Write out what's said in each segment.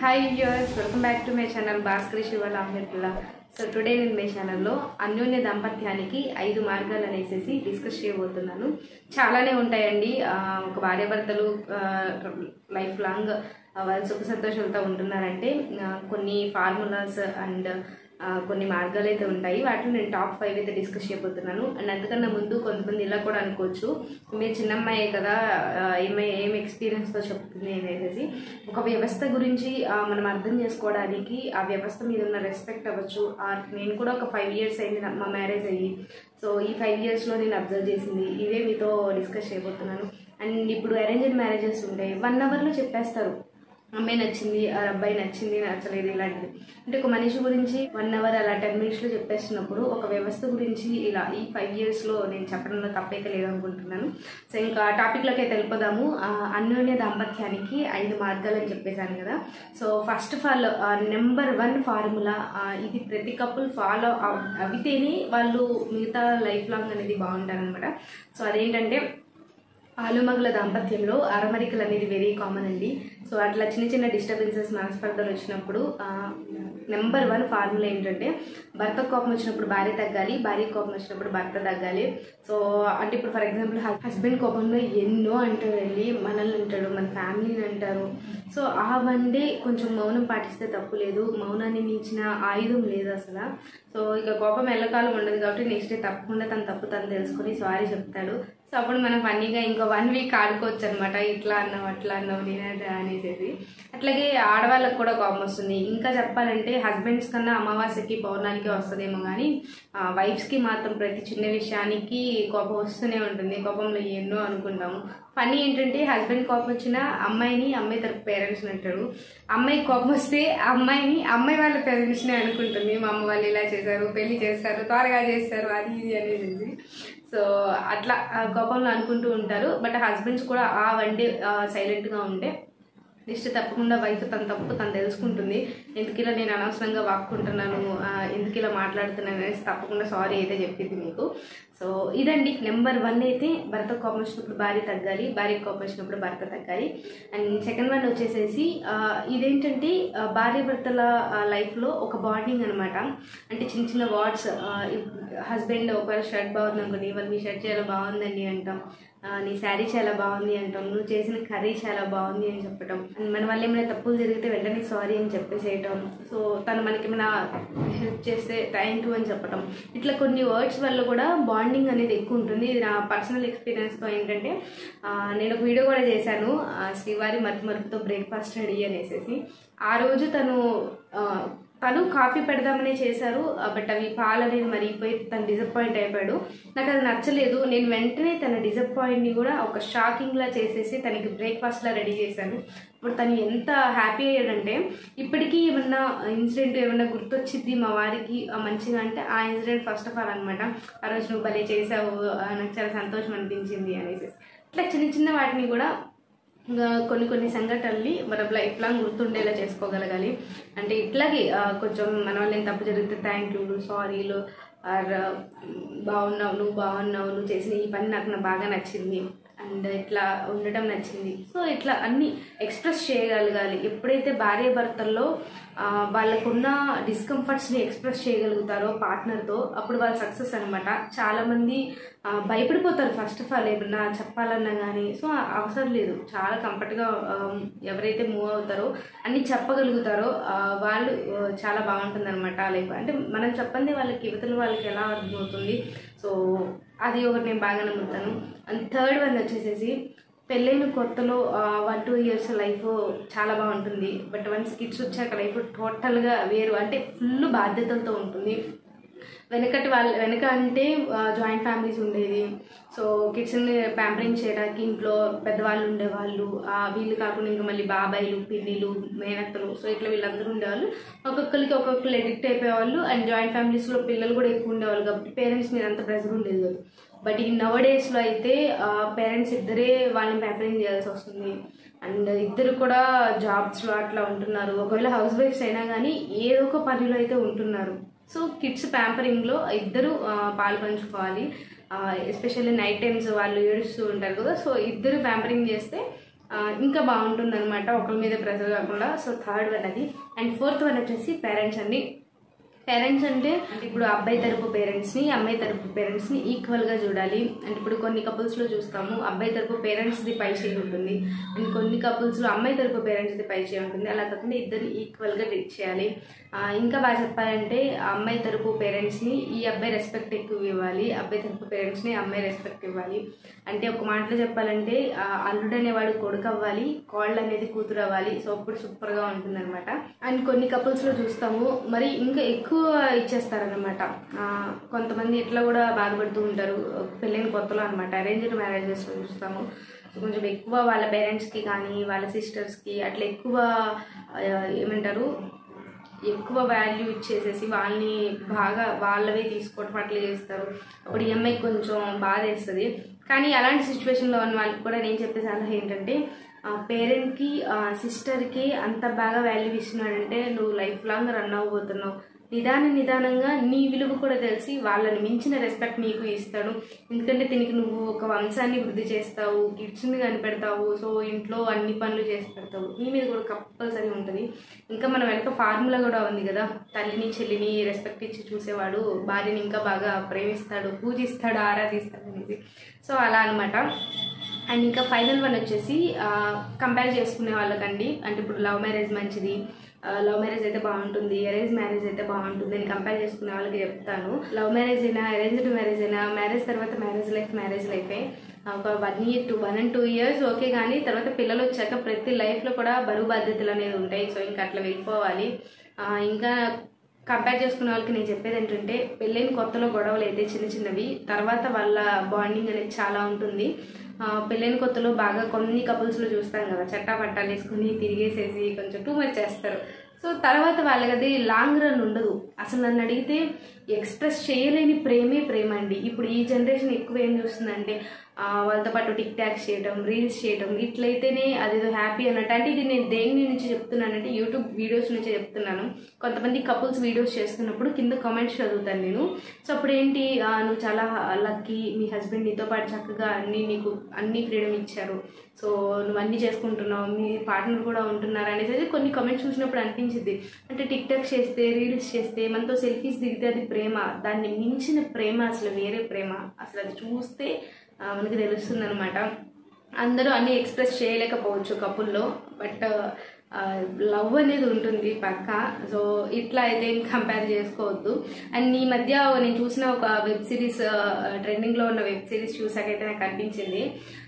hi viewers welcome back to my channel భాస్కరి శివల్ అహ్మద్ల్లా సో టుడే నేను మీ ఛానల్లో అన్యోన్య దాంపత్యానికి ఐదు మార్గాలు అనేసి డిస్కస్ చేయబోతున్నాను చాలానే ఉంటాయండి ఆ, ఒక భార్యాభర్తలు లైఫ్ లాంగ్ వాళ్ళ సుఖ సంతోషాలతో ఉంటున్నారంటే ఆ, కొన్ని ఫార్ములాస్ అండ్ ఆ, కొన్ని మార్గాలు అయితే ఉంటాయి వాటిని నేను టాప్ ఫైవ్ అయితే డిస్కస్ చేయబోతున్నాను అండ్ అంతకన్నా ముందు కొంతమంది ఇలా కూడా అనుకోవచ్చు మీరు చిన్న అమ్మాయే కదా ఆ, ఏమై ఏం ఎక్స్పీరియన్స్తో చెప్తుంది అనేసి ఒక వ్యవస్థ గురించి ఆ, మనం అర్థం చేసుకోవడానికి ఆ వ్యవస్థ మీద ఉన్న రెస్పెక్ట్ అవ్వచ్చు ఆ, నేను కూడా ఒక ఫైవ్ ఇయర్స్ అయింది నా- మా మ్యారేజ్ అయ్యి సో ఈ ఫైవ్ ఇయర్స్లో నేను అబ్జర్వ్ చేసింది ఇవే మీతో డిస్కస్ చేయబోతున్నాను అండ్ ఇప్పుడు అరేంజ్డ్ మ్యారేజెస్ ఉంటాయి వన్ అవర్లో చెప్పేస్తారు అమ్మాయి నచ్చింది ఆ అబ్బాయి నచ్చింది నచ్చలేదు ఇలాంటిది అంటే ఒక మనిషి గురించి వన్ అవర్ అలా టెన్ మినిట్స్లో చెప్పేస్తున్నప్పుడు ఒక వ్యవస్థ గురించి ఇలా ఈ ఫైవ్ ఇయర్స్లో నేను చెప్పడంలో తప్పైతే లేదనుకుంటున్నాను సో ఇంకా టాపిక్లోకి అయితే వెళ్ళిపోదాము ఆ, అన్యోన్య దాంపత్యానికి ఐదు మార్గాలు అని చెప్పేశాను కదా so first of all number one formula ఇది ప్రతి కపుల్ ఫాలో అవితేనే వాళ్ళు మిగతా లైఫ్ లాంగ్ అనేది బాగుంటారనమాట సో అదేంటంటే ఆలుమగల దాంపత్యంలో అరమరికలు అనేది వెరీ కామన్ అండి సో అట్లా చిన్న చిన్న డిస్టర్బెన్సెస్ మనస్పర్ధలు వచ్చినప్పుడు నెంబర్ వన్ ఫార్ములా ఏంటంటే భర్త కోపం వచ్చినప్పుడు భార్య తగ్గాలి భార్య కోపం వచ్చినప్పుడు భర్త తగ్గాలి సో అంటే ఇప్పుడు ఫర్ ఎగ్జాంపుల్ హస్బెండ్ కోపంలో ఎన్నో అంటారండి మనల్ని అంటాడు మన ఫ్యామిలీని అంటారు సో ఆ వన్ డే కొంచెం మౌనం పాటిస్తే తప్పు లేదు మౌనాన్ని మించిన ఆయుధం లేదు అసలు సో ఇక కోపం ఎల్లకాలం ఉండదు కాబట్టి నెక్స్ట్ డే తప్పకుండా తన తప్పు తను తెలుసుకొని సారీ చెప్తాడు సో అప్పుడు మనం ఫన్నీగా ఇంకో వన్ వీక్ ఆడుకోవచ్చు అనమాట ఇట్లా అన్నావు అట్లా అన్నావు నేనే అనేసి అట్లాగే ఆడవాళ్ళకు కూడా కోపం వస్తుంది ఇంకా చెప్పాలంటే హస్బెండ్స్ కన్నా అమావాస్యకి పౌర్ణానికి వస్తుందేమో కానీ వైఫ్స్కి మాత్రం ప్రతి చిన్న విషయానికి కోపం వస్తూనే ఉంటుంది కోపంలో ఎన్నో అనుకుంటాము ఫనీ ఏంటంటే హస్బెండ్ కోపం వచ్చిన అమ్మాయిని అమ్మాయి తరపు పేరెంట్స్ని అంటాడు అమ్మాయి కోపం వస్తే అమ్మాయిని అమ్మాయి వాళ్ళ పేరెంట్స్ని అనుకుంటుంది మా అమ్మ వాళ్ళు ఇలా చేశారు పెళ్లి చేస్తారు త్వరగా చేస్తారు అది ఇది అనేది సో అట్లా ఆ కోపంలో అనుకుంటూ ఉంటారు బట్ హస్బెండ్స్ కూడా ఆ వన్ డే సైలెంట్గా ఉంటే నెక్స్ట్ తప్పకుండా వైఫ్ తన తప్పు తను తెలుసుకుంటుంది ఎందుకు ఇలా నేను అనవసరంగా వాక్కుంటున్నాను ఆ, ఎందుకు ఇలా మాట్లాడుతున్నాను అనేసి తప్పకుండా సారీ అయితే చెప్పింది మీకు సో ఇదండి నెంబర్ వన్ అయితే భర్త కోపం వచ్చినప్పుడు భార్య తగ్గాలి భార్య కోపం వచ్చినప్పుడు భర్త తగ్గాలి అండ్ సెకండ్ వన్ వచ్చేసేసి ఆ, ఇదేంటంటే ఆ, భార్య భర్తల లైఫ్లో ఒక బాండింగ్ అనమాట అంటే చిన్న చిన్న వర్డ్స్ హస్బెండ్ ఒకవేళ షర్ట్ బాగుంది అనుకోండి ఇవాళ మీ షర్ట్ చాలా బాగుందండి అంటాం ఆ, నీ శారీ చాలా బాగుంది అంటాం నువ్వు చేసిన కర్రీ చాలా బాగుంది అని చెప్పటం అండ్ మన వల్ల ఏమైనా తప్పులు జరిగితే వెంటనే సారీ అని చెప్పేసేయటం సో తను మనకి ఏమైనా హెల్ప్ చేస్తే థ్యాంక్ యూ అని చెప్పటం ఇట్లా కొన్ని వర్డ్స్ వల్ల కూడా బాండింగ్ అనేది ఎక్కువ ఉంటుంది ఇది నా పర్సనల్ ఎక్స్పీరియన్స్తో ఏంటంటే ఆ, నేను ఒక వీడియో కూడా చేశాను ఆ, శ్రీవారి మతి మరుపుతో బ్రేక్ఫాస్ట్ రెడీ అనేసి ఆ రోజు తను ఆ, తను కాఫీ పెడదామనే చేశారు బట్ అవి పాలు అనేది మరిగిపోయి తను డిసప్పాయింట్ అయిపోయాడు నాకు అది నచ్చలేదు నేను వెంటనే తన డిసప్పాయింట్ని కూడా ఒక షాకింగ్లా చేసేసి తనకి బ్రేక్ఫాస్ట్లా రెడీ చేశాను ఇప్పుడు తను ఎంత హ్యాపీ అయ్యాడంటే ఇప్పటికీ ఏమన్నా ఇన్సిడెంట్ ఏమన్నా గుర్తొచ్చింది మా వారికి ఆ మంచిగా అంటే ఆ ఇన్సిడెంట్ ఫస్ట్ ఆఫ్ ఆల్ అనమాట ఆ రోజు నువ్వు భలే చేసావు ఆ, నాకు చాలా సంతోషం అనిపించింది అనేసి ఇట్లా చిన్న చిన్న వాటిని కూడా ఇంకా కొన్ని కొన్ని సంఘటనల్ని మనం లైఫ్ లాంగ్ గుర్తుండేలా చేసుకోగలగాలి అంటే ఇట్లాగే ఆ, కొంచెం మన వల్ల ఏం తప్పు జరిగితే థ్యాంక్ యూ సారీలు ఆర్ బాగున్నావు నువ్వు బాగున్నావు నువ్వు చేసిన ఈ పని నాకు నా బాగా నచ్చింది అండ్ ఇట్లా ఉండటం నచ్చింది సో ఇట్లా అన్ని ఎక్స్ప్రెస్ చేయగలగాలి ఎప్పుడైతే భార్య భర్తల్లో ఆ, వాళ్ళకున్న డిస్కంఫర్ట్స్ని ఎక్స్ప్రెస్ చేయగలుగుతారో పార్ట్నర్తో అప్పుడు వాళ్ళు సక్సెస్ అనమాట చాలామంది ఆ, భయపడిపోతారు ఫస్ట్ ఆఫ్ ఆల్ ఏమన్నా చెప్పాలన్నా కానీ సో అవసరం లేదు చాలా కంఫర్ట్గా ఎవరైతే మూవ్ అవుతారో అన్ని చెప్పగలుగుతారో ఆ, వాళ్ళు ఆ, చాలా బాగుంటుంది అనమాట లైఫ్ అంటే మనం చెప్పండి వాళ్ళకి యువతల వాళ్ళకి ఎలా అర్థమవుతుంది సో అది ఒకటి నేను బాగా నమ్ముతాను అండ్ థర్డ్ వన్ వచ్చేసేసి పెళ్ళైన కొత్తలో వన్ టూ ఇయర్స్ లైఫ్ చాలా బాగుంటుంది బట్ వన్స్ కిడ్స్ వచ్చాక లైఫ్ టోటల్గా వేరు అంటే ఫుల్ బాధ్యతలతో ఉంటుంది వెనకటి వాళ్ళ వెనక అంటే జాయింట్ ఫ్యామిలీస్ ఉండేది సో కిడ్స్ని ప్యాంపరింగ్ చేయడానికి ఇంట్లో పెద్దవాళ్ళు ఉండేవాళ్ళు ఆ, వీళ్ళు కాకుండా ఇంకా మళ్ళీ బాబాయిలు పిన్నిలు మేనత్తలు సో ఇట్లా వీళ్ళందరూ ఉండేవాళ్ళు ఒక్కొక్కరికి ఒక్కొక్కరు ఎడిక్ట్ అయిపోయేవాళ్ళు అండ్ జాయింట్ ఫ్యామిలీస్లో పిల్లలు కూడా ఎక్కువ ఉండేవాళ్ళు కాబట్టి పేరెంట్స్ మీద అంత ప్రెషర్ ఉండేది కాదు బట్ ఈ నవ డేస్లో అయితే పేరెంట్స్ ఇద్దరే వాళ్ళని ప్యాంపరింగ్ చేయాల్సి వస్తుంది అండ్ ఇద్దరు కూడా జాబ్స్లో అట్లా ఉంటున్నారు ఒకవేళ హౌస్ వైఫ్స్ అయినా కానీ ఏదో ఒక పనిలో అయితే ఉంటున్నారు సో కిడ్స్ ప్యాంపరింగ్లో ఇద్దరు ఆ, పాలు పంచుకోవాలి ఎస్పెషల్లీ నైట్ టైమ్స్ వాళ్ళు ఏడుస్తూ ఉంటారు కదా సో ఇద్దరు ప్యాంపరింగ్ చేస్తే ఆ, ఇంకా బాగుంటుంది అనమాట ఒకరి మీద ప్రెజర్ కాకుండా సో థర్డ్ వన్ అది అండ్ ఫోర్త్ వన్ వచ్చేసి పేరెంట్స్ అండి పేరెంట్స్ అంటే ఇప్పుడు అబ్బాయి తరపు పేరెంట్స్ని అమ్మాయి తరపు పేరెంట్స్ని ఈక్వల్గా చూడాలి అంటే ఇప్పుడు కొన్ని కపుల్స్లో చూస్తాము అబ్బాయి తరపు పేరెంట్స్ది పై చేయి ఉంటుంది అండ్ కొన్ని కపుల్స్లో అమ్మాయి తరపు పేరెంట్స్ది పై చేయి ఉంటుంది అలా కాకుండా ఇద్దరిని ఈక్వల్గా ట్రీట్ చేయాలి ఆ, ఇంకా బాగా చెప్పాలంటే ఆ అమ్మాయి తరపు పేరెంట్స్ని ఈ అబ్బాయి రెస్పెక్ట్ ఎక్కువ ఇవ్వాలి అబ్బాయి తరపు పేరెంట్స్ని అమ్మాయి రెస్పెక్ట్ ఇవ్వాలి అంటే ఒక మాటలో చెప్పాలంటే ఆ, అల్లుడు అనేవాడు కొడుకు అవ్వాలి కోళ్ళు అనేది కూతురు అవ్వాలి సో అప్పుడు సూపర్గా ఉంటుంది అనమాట అండ్ కొన్ని కపుల్స్లో చూస్తాము మరి ఇంకా ఎక్కువ ఇచ్చేస్తారనమాట కొంతమంది ఇట్లా కూడా బాధపడుతూ ఉంటారు పెళ్ళైన కొత్తలో అనమాట అరేంజ్డ్ మ్యారేజెస్లో చూస్తాము సో కొంచెం ఎక్కువ వాళ్ళ పేరెంట్స్కి కానీ వాళ్ళ సిస్టర్స్కి అట్లా ఎక్కువ ఆ, ఏమంటారు ఎక్కువ వాల్యూ ఇచ్చేసేసి వాళ్ళని బాగా వాళ్ళవే తీసుకోవడం అట్లా చేస్తారు అప్పుడు ఈ అమ్మాయికి కొంచెం బాధ వేస్తుంది కానీ అలాంటి సిచ్యువేషన్లో ఉన్న వాళ్ళకి కూడా నేను చెప్పే సలహా ఏంటంటే పేరెంట్కి సిస్టర్కి అంత బాగా వాల్యూ ఇస్తున్నాడంటే నువ్వు లైఫ్ లాంగ్ రన్ అవ్వబోతున్నావు నిదాన నిదానంగా నీ విలువ కూడా తెలిసి వాళ్ళని మించిన రెస్పెక్ట్ నీకు ఇస్తాడు ఎందుకంటే దీనికి నువ్వు ఒక వంశాన్ని వృద్ధి చేస్తావు కిడ్స్ని కనిపెడతావు సో ఇంట్లో అన్ని పనులు చేసి పెడతావు నీ మీద కూడా కంపల్సరీ ఉంటుంది ఇంకా మన వెనక ఫార్ములా కూడా ఉంది కదా తల్లిని చెల్లిని రెస్పెక్ట్ ఇచ్చి చూసేవాడు భార్యని ఇంకా బాగా ప్రేమిస్తాడు పూజిస్తాడు ఆరాధిస్తాడు అనేది సో అలా అనమాట అండ్ ఇంకా ఫైనల్ వన్ వచ్చేసి కంపేర్ చేసుకునే వాళ్ళకండి అంటే ఇప్పుడు లవ్ మ్యారేజ్ మంచిది లవ్ మ్యారేజ్ అయితే బాగుంటుంది అరేంజ్ మ్యారేజ్ అయితే బాగుంటుంది అని కంపేర్ చేసుకునే వాళ్ళకి చెప్తాను లవ్ మ్యారేజ్ అయినా అరేంజ్డ్ మ్యారేజ్ అయినా మ్యారేజ్ తర్వాత మ్యారేజ్ లైఫ్ మ్యారేజ్ లైఫే ఒక one year two one and two years okay కానీ తర్వాత పిల్లలు వచ్చాక ప్రతి లైఫ్లో కూడా బరువు బాధ్యతలు అనేది ఉంటాయి సో ఇంకా అట్లా వెళ్ళిపోవాలి ఆ, ఇంకా కంపేర్ చేసుకునే వాళ్ళకి నేను చెప్పేది ఏంటంటే పెళ్ళైన కొత్తలో గొడవలు అయితే చిన్న చిన్నవి తర్వాత వాళ్ళ బాండింగ్ అనేది చాలా ఉంటుంది ఆ, పెళ్ళైన కొత్తలో బాగా కొన్ని కపుల్స్లో చూస్తాం కదా చట్టా పట్టాలు వేసుకుని తిరిగేసేసి కొంచెం టూ మచ్ చేస్తారు సో తర్వాత వాళ్ళకి అది లాంగ్ రన్ ఉండదు అసలు నన్ను అడిగితే ఎక్స్ప్రెస్ చేయలేని ప్రేమే ప్రేమ అండి ఇప్పుడు ఈ జనరేషన్ ఎక్కువ ఏం చూస్తుందంటే ఆ, వాళ్ళతో పాటు టిక్ టాక్స్ చేయడం రీల్స్ చేయడం ఇట్లయితేనే అదేదో హ్యాపీ అన్నట్టు అంటే ఇది నేను దేని నుంచి చెప్తున్నానంటే యూట్యూబ్ వీడియోస్ నుంచి చెప్తున్నాను కొంతమంది కపుల్స్ వీడియోస్ చేస్తున్నప్పుడు కింద కామెంట్స్ చదువుతాను నేను సో అప్పుడు ఏంటి ఆ, నువ్వు చాలా లక్కీ మీ హస్బెండ్ నీతో పాటు చక్కగా అన్ని నీకు అన్ని ఫ్రీడమ్ ఇచ్చారు సో నువ్వు అన్ని చేసుకుంటున్నావు మీ పార్ట్నర్ కూడా ఉంటున్నారు అనేసి కొన్ని కామెంట్స్ చూసినప్పుడు అనిపించింది అంటే టిక్ టాక్ చేస్తే రీల్స్ చేస్తే మనతో సెల్ఫీస్ దిగితే అది ప్రేమ దాన్ని మించిన ప్రేమ అసలు వేరే ప్రేమ అసలు అది చూస్తే ఆ, మనకి తెలుస్తుంది అనమాట అందరూ అన్ని ఎక్స్ప్రెస్ చేయలేకపోవచ్చు కపుల్లో బట్ లవ్ అనేది ఉంటుంది పక్క సో ఇట్లా అయితే ఏం కంపేర్ చేసుకోవద్దు అండ్ ఈ మధ్య నేను చూసిన ఒక వెబ్ సిరీస్ ట్రెండింగ్లో ఉన్న వెబ్ సిరీస్ చూసాకైతే నాకు అనిపించింది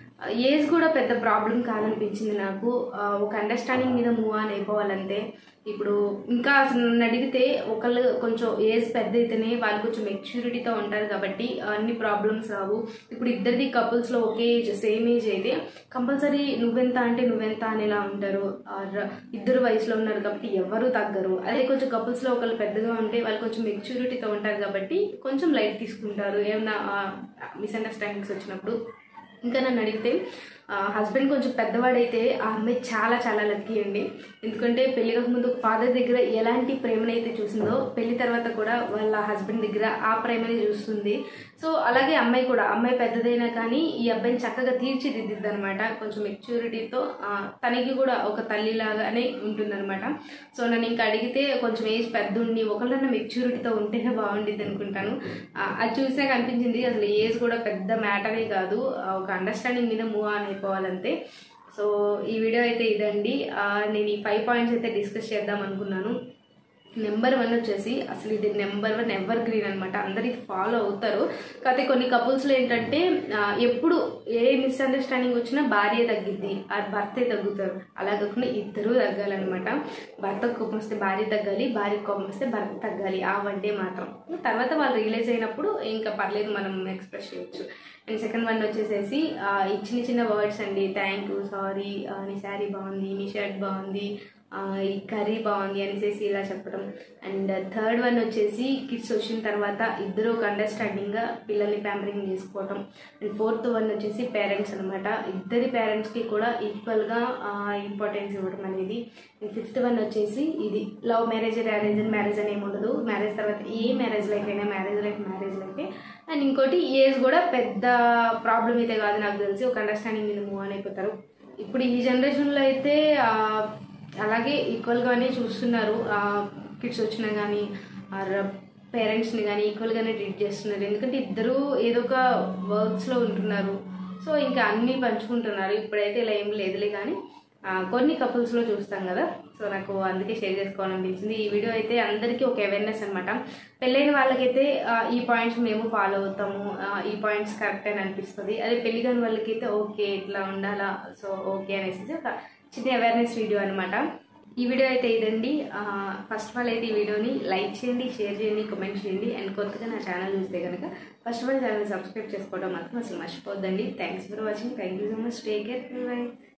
ఏజ్ కూడా పెద్ద ప్రాబ్లం కాదనిపించింది నాకు ఆ, ఒక అండర్స్టాండింగ్ మీద మూవ్ ఆన్ అయిపోవాలంతే ఇప్పుడు ఇంకా అసలు నన్ను అడిగితే ఒకళ్ళు కొంచెం ఏజ్ పెద్ద అయితేనే వాళ్ళు కొంచెం మెచ్యూరిటీతో ఉంటారు కాబట్టి అన్ని ప్రాబ్లమ్స్ రావు ఇప్పుడు ఇద్దరిది కపుల్స్లో ఒకే ఏజ్ సేమ్ ఏజ్ అయితే కంపల్సరీ నువ్వెంత అంటే నువ్వెంత అనేలా ఉంటారు ఆర్ ఇద్దరు వయసులో ఉన్నారు కాబట్టి ఎవరు తగ్గరు అదే కొంచెం కపుల్స్లో ఒకళ్ళు పెద్దగా ఉంటే వాళ్ళు కొంచెం మెచ్యూరిటీతో ఉంటారు కాబట్టి కొంచెం లైట్ తీసుకుంటారు ఏమన్నా మిస్అండర్స్టాండింగ్స్ వచ్చినప్పుడు ఇంకా నన్ను అడిగితే హస్బెండ్ కొంచెం పెద్దవాడైతే ఆ అమ్మాయి చాలా చాలా లక్కీ అండి ఎందుకంటే పెళ్లి ముందు ఫాదర్ దగ్గర ఎలాంటి ప్రేమనైతే చూసిందో పెళ్లి తర్వాత కూడా వాళ్ళ హస్బెండ్ దగ్గర ఆ ప్రేమని చూస్తుంది సో అలాగే అమ్మాయి కూడా అమ్మాయి పెద్దదైనా కానీ ఈ అబ్బాయిని చక్కగా తీర్చిదిద్దిద్ది అనమాట కొంచెం మెచ్యూరిటీతో తనకి కూడా ఒక తల్లిలాగానే ఉంటుందన్నమాట సో నన్ను ఇంకా అడిగితే కొంచెం ఏజ్ పెద్ద ఉండి ఒకళ్ళన్న మెచ్యూరిటీతో ఉంటేనే బాగుండిద్ది అనుకుంటాను ఆ, అది చూసాక అనిపించింది అసలు ఏజ్ కూడా పెద్ద మ్యాటరే కాదు ఆ, ఒక అండర్స్టాండింగ్ మీద మూవ్ ఆన్ అయిపోవాలంతే సో ఈ వీడియో అయితే ఇదండి ఆ, నేను ఈ ఫైవ్ పాయింట్స్ అయితే డిస్కస్ చేద్దాం అనుకున్నాను నెంబర్ వన్ వచ్చేసి అసలు ఇది నెంబర్ వన్ ఎవర్ గ్రీన్ అనమాట అందరు ఇది ఫాలో అవుతారు కాకపోతే కొన్ని కపుల్స్లో ఏంటంటే ఆ, ఎప్పుడు ఏ మిస్అండర్స్టాండింగ్ వచ్చినా భార్య తగ్గిద్ది ఆ భర్తే తగ్గుతారు అలా కాకుండా ఇద్దరు తగ్గాలన్నమాట భర్త కోపం వస్తే భార్య తగ్గాలి భార్య కోపం వస్తే భర్త తగ్గాలి ఆ వడ్డే మాత్రం తర్వాత వాళ్ళు రియలైజ్ అయినప్పుడు ఇంకా పర్లేదు మనం ఎక్స్ప్రెస్ చేయొచ్చు అండ్ సెకండ్ వన్ వచ్చేసేసి ఆ, ఈ చిన్న చిన్న వర్డ్స్ అండి థ్యాంక్ యూ సారీ నీ శారీ బాగుంది నీ షర్ట్ బాగుంది ఆ, ఈ కర్రీ బాగుంది అనేసి ఇలా చెప్పడం అండ్ థర్డ్ వన్ వచ్చేసి కిడ్స్ వచ్చిన తర్వాత ఇద్దరు ఒక అండర్స్టాండింగ్గా పిల్లల్ని ప్యాంపరింగ్ చేసుకోవటం అండ్ ఫోర్త్ వన్ వచ్చేసి పేరెంట్స్ అనమాట ఇద్దరి పేరెంట్స్కి కూడా ఈక్వల్గా ఇంపార్టెన్స్ ఇవ్వడం అనేది అండ్ ఫిఫ్త్ వన్ వచ్చేసి ఇది లవ్ మ్యారేజ్ అరేంజ్ మ్యారేజ్ అని ఏమి ఉండదు మ్యారేజ్ తర్వాత ఏ మ్యారేజ్ లైఫ్ అయినా మ్యారేజ్ లైఫ్ మ్యారేజ్ లైఫే అండ్ ఇంకోటి ఏజ్ కూడా పెద్ద ప్రాబ్లం అయితే కాదు నాకు తెలిసి ఒక అండర్స్టాండింగ్ మీద మూవ్ అని అయిపోతారు ఇప్పుడు ఈ జనరేషన్లో అయితే ఆ, అలాగే ఈక్వల్గానే చూస్తున్నారు కిడ్స్ వచ్చినా కానీ పేరెంట్స్ని కానీ ఈక్వల్గానే ట్రీట్ చేస్తున్నారు ఎందుకంటే ఇద్దరు ఏదో ఒక వర్క్స్లో ఉంటున్నారు సో ఇంకా అన్నీ పంచుకుంటున్నారు ఇప్పుడైతే ఇలా ఏం లేదులే కానీ ఆ, కొన్ని కపుల్స్లో చూస్తాం కదా సో నాకు అందుకే షేర్ చేసుకోవాలనిపించింది ఈ వీడియో అయితే అందరికీ ఒక అవేర్నెస్ అనమాట పెళ్ళైన వాళ్ళకైతే ఆ, ఈ పాయింట్స్ మేము ఫాలో అవుతాము ఆ, ఈ పాయింట్స్ కరెక్ట్ అని అనిపిస్తుంది అదే పెళ్లి కాని వాళ్ళకైతే ఓకే ఇట్లా ఉండాలా సో ఓకే అనేసి ఒక చిన్న అవేర్నెస్ వీడియో అనమాట ఈ వీడియో అయితే ఇదండి ఫస్ట్ ఆఫ్ ఆల్ అయితే ఈ వీడియోని లైక్ చేయండి షేర్ చేయండి కామెంట్ చేయండి అండ్ కొత్తగా నా ఛానల్ చూస్తే కనుక first of all channel subscribe చేసుకోవడం మాత్రం అసలు మర్చిపోద్దండి thanks for watching thank you so much take care by